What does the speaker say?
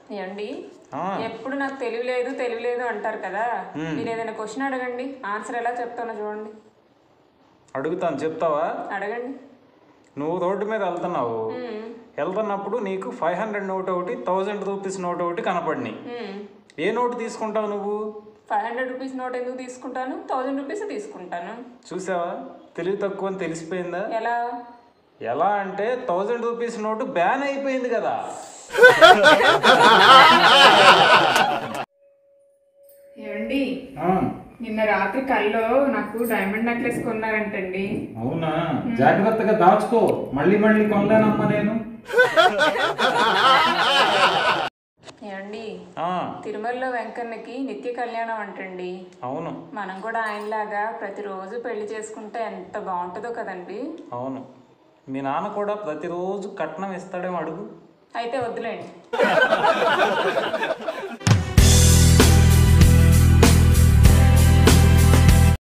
ఏమండి ఆ, ఎప్పుడు నాకు తెలివి లేదు తెలివి లేదు అంటారు కదా మీరు ఏదైనా క్వశ్చన్ అడగండి ఆన్సర్ ఎలా చెప్తానో చూడండి అడుగుతాను చెప్తావా అడగండి నువ్వు రోడ్డు మీద వెళ్తున్నావు మ్మ్. వెళ్తున్నప్పుడు నీకు ఫైవ్ హండ్రెడ్ నోట్ ఒకటి థౌజండ్ రూపీస్ నోట్ ఒకటి కనపడినాయి మ్మ్. ఏ నోట్ తీసుకుంటావు నువ్వు ఫైవ్ హండ్రెడ్ రూపీస్ నోట్ ఎందుకు తీసుకుంటాను థౌజండ్ రూపీస్ తీసుకుంటాను చూసావా తెలివి తక్కువ అని తెలిసిపోయిందా ఎలా ఎలా అంటే థౌజండ్ రూపీస్ నోటు బ్యాన్ అయిపోయింది కదా ఏమండి నిన్న రాత్రి కల్లో నాకు డైమండ్ నెక్లెస్ కొన్నారంటండి అవునా జాగ్రత్తగా దాచుకో మళ్ళీ మళ్ళీ కొనలేనమ్మా నేను ఏమండి ఆ, తిరుమలలో వెంకన్నకి నిత్య కళ్యాణం అంటండి అవును మనం కూడా ఆయనలాగా ప్రతిరోజు పెళ్లి చేసుకుంటే ఎంత బాగుంటుందో కదండి అవును మీ నాన్న కూడా ప్రతిరోజు కట్నం ఇస్తాడేమో అడుగు అయితే వద్దులేండి